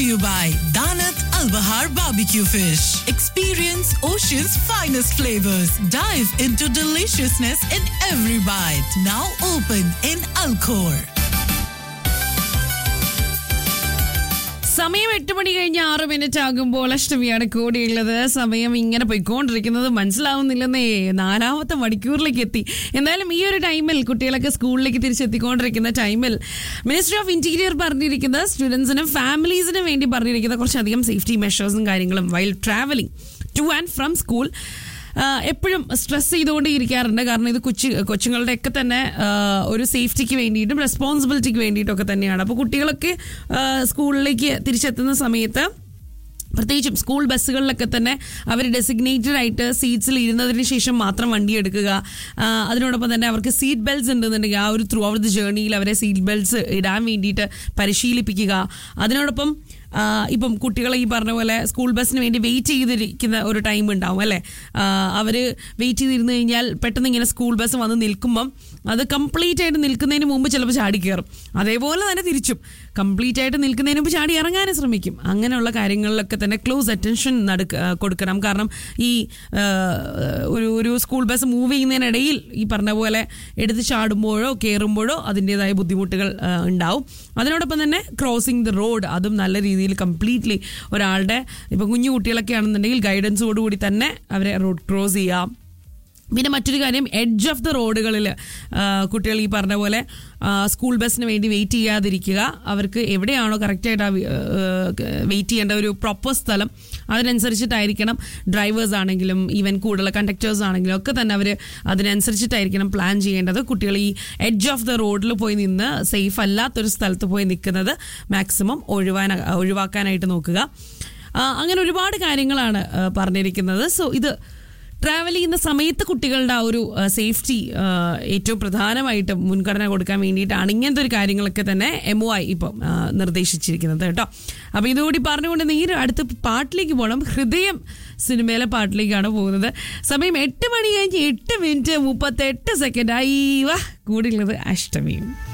you by Danat Al Bahar Barbecue Fish. Experience Ocean's finest flavors. Dive into deliciousness in every bite. Now open in Alcor. സമയം എട്ട് മണി കഴിഞ്ഞ് ആറ് minute ആകുമ്പോൾ അഷ്ടമിയാണ് കൂടിയുള്ളത് സമയം ഇങ്ങനെ പോയിക്കൊണ്ടിരിക്കുന്നത് മനസ്സിലാവുന്നില്ലെന്നേ നാലാമത്തെ മണിക്കൂറിലേക്ക് എത്തി എന്തായാലും ഈ ഒരു ടൈമിൽ കുട്ടികളൊക്കെ സ്കൂളിലേക്ക് തിരിച്ചെത്തിക്കൊണ്ടിരിക്കുന്ന ടൈമിൽ മിനിസ്ട്രി ഓഫ് ഇന്റീരിയർ പറഞ്ഞിരിക്കുന്ന സ്റ്റുഡൻസിനും ഫാമിലീസിനും വേണ്ടി പറഞ്ഞിരിക്കുന്ന കുറച്ചധികം സേഫ്റ്റി മെഷേഴ്സും കാര്യങ്ങളും while travelling to and from school എപ്പോഴും സ്ട്രെസ് ചെയ്തുകൊണ്ട് ഇരിക്കാറുണ്ട് കാരണം ഇത് കൊച്ചു കൊച്ചുങ്ങളുടെ ഒക്കെ തന്നെ ആ, ഒരു സേഫ്റ്റിക്ക് വേണ്ടിയിട്ടും റെസ്പോൺസിബിലിറ്റിക്ക് വേണ്ടിയിട്ടും ഒക്കെ തന്നെയാണ് അപ്പോൾ കുട്ടികളൊക്കെ ആ, സ്കൂളിലേക്ക് തിരിച്ചെത്തുന്ന സമയത്ത് പ്രത്യേകിച്ചും സ്കൂൾ ബസ്സുകളിലൊക്കെ തന്നെ അവർ ഡെസിഗ്നേറ്റഡ് ആയിട്ട് സീറ്റ്സിൽ ഇരുന്നതിന് ശേഷം മാത്രം വണ്ടി എടുക്കുക ആ, അതിനോടൊപ്പം തന്നെ അവർക്ക് സീറ്റ് ബെൽറ്റ്സ് ഉണ്ടെന്നുണ്ടെങ്കിൽ ആ ഒരു ത്രൂ ഔട്ട് ദി ജേർണിയിൽ അവരെ സീറ്റ് ബെൽറ്റ്സ് ഇടാൻ വേണ്ടിയിട്ട് പരിശീലിപ്പിക്കുക അതിനോടൊപ്പം ആ, ഇപ്പം കുട്ടികളെ ഈ പറഞ്ഞ പോലെ സ്കൂൾ ബസ്സിന് വേണ്ടി വെയിറ്റ് ചെയ്തിരിക്കുന്ന ഒരു ടൈം ഉണ്ടാവും അല്ലേ അവർ വെയിറ്റ് ചെയ്തിരുന്നു കഴിഞ്ഞാൽ പെട്ടെന്ന് ഇങ്ങനെ സ്കൂൾ ബസ് വന്ന് നിൽക്കുമ്പം അത് കംപ്ലീറ്റ് ആയിട്ട് നിൽക്കുന്നതിന് മുമ്പ് ചിലപ്പോൾ ചാടി കയറും അതേപോലെ തന്നെ തിരിച്ചും കംപ്ലീറ്റ് ആയിട്ട് നിൽക്കുന്നതിന് മുമ്പ് ചാടി ഇറങ്ങാനും ശ്രമിക്കും അങ്ങനെയുള്ള കാര്യങ്ങളിലൊക്കെ തന്നെ ക്ലോസ് അറ്റൻഷൻ നടക്ക ആ, കൊടുക്കണം കാരണം ഈ ആ, ഒരു ഒരു സ്കൂൾ ബസ് മൂവ് ചെയ്യുന്നതിനിടയിൽ ഈ പറഞ്ഞ പോലെ എടുത്ത് ചാടുമ്പോഴോ കയറുമ്പോഴോ അതിൻ്റെതായ ബുദ്ധിമുട്ടുകൾ ആ, ഉണ്ടാവും അതിനോടൊപ്പം തന്നെ ക്രോസിംഗ് ദ റോഡ് അതും നല്ല രീതിയിൽ കംപ്ലീറ്റ്ലി ഒരാളുടെ ഇപ്പം കുഞ്ഞു കുട്ടികളൊക്കെ ആണെന്നുണ്ടെങ്കിൽ ഗൈഡൻസോടുകൂടി തന്നെ അവരെ റോഡ് ക്രോസ് ചെയ്യാം പിന്നെ മറ്റൊരു കാര്യം എഡ്ജ് ഓഫ് ദ റോഡുകളിൽ കുട്ടികൾ ഈ പറഞ്ഞ പോലെ ആ, സ്കൂൾ ബസ്സിന് വേണ്ടി വെയിറ്റ് ചെയ്യാതിരിക്കുക അവർക്ക് എവിടെയാണോ കറക്റ്റായിട്ട് വെയിറ്റ് ചെയ്യേണ്ട ഒരു പ്രോപ്പർ സ്ഥലം അതിനനുസരിച്ചിട്ടായിരിക്കണം ഡ്രൈവേഴ്സ് ആണെങ്കിലും ഈവൻ കൂടുതൽ കണ്ടക്ടേഴ്സ് ആണെങ്കിലും ഒക്കെ തന്നെ അവർ അതിനനുസരിച്ചിട്ടായിരിക്കണം പ്ലാൻ ചെയ്യേണ്ടത് കുട്ടികൾ ഈ എഡ്ജ് ഓഫ് ദ റോഡിൽ പോയി നിന്ന് സേഫ് അല്ലാത്തൊരു സ്ഥലത്ത് പോയി നിൽക്കുന്നത് മാക്സിമം ഒഴിവാൻ ഒഴിവാക്കാനായിട്ട് നോക്കുക ആ, അങ്ങനെ ഒരുപാട് കാര്യങ്ങളാണ് ആ, പറഞ്ഞിരിക്കുന്നത് സോ ഇത് ട്രാവൽ ചെയ്യുന്ന സമയത്ത് കുട്ടികളുടെ ആ ഒരു സേഫ്റ്റി ഏറ്റവും പ്രധാനമായിട്ടും മുൻഗണന കൊടുക്കാൻ വേണ്ടിയിട്ടാണ് ഇങ്ങനത്തെ ഒരു കാര്യങ്ങളൊക്കെ തന്നെ എം ഒ ഐ ഇപ്പം ആ, നിർദ്ദേശിച്ചിരിക്കുന്നത് കേട്ടോ അപ്പോൾ ഇതുകൂടി പറഞ്ഞുകൊണ്ട് നേരെ അടുത്ത പാട്ടിലേക്ക് പോകണം ഹൃദയം സിനിമയിലെ പാട്ടിലേക്കാണ് പോകുന്നത് സമയം എട്ട് മണി കഴിഞ്ഞ് എട്ട് മിനിറ്റ് മുപ്പത്തെട്ട് സെക്കൻഡ് ആയി വാ കൂടിയുള്ളത് അഷ്ടമിയും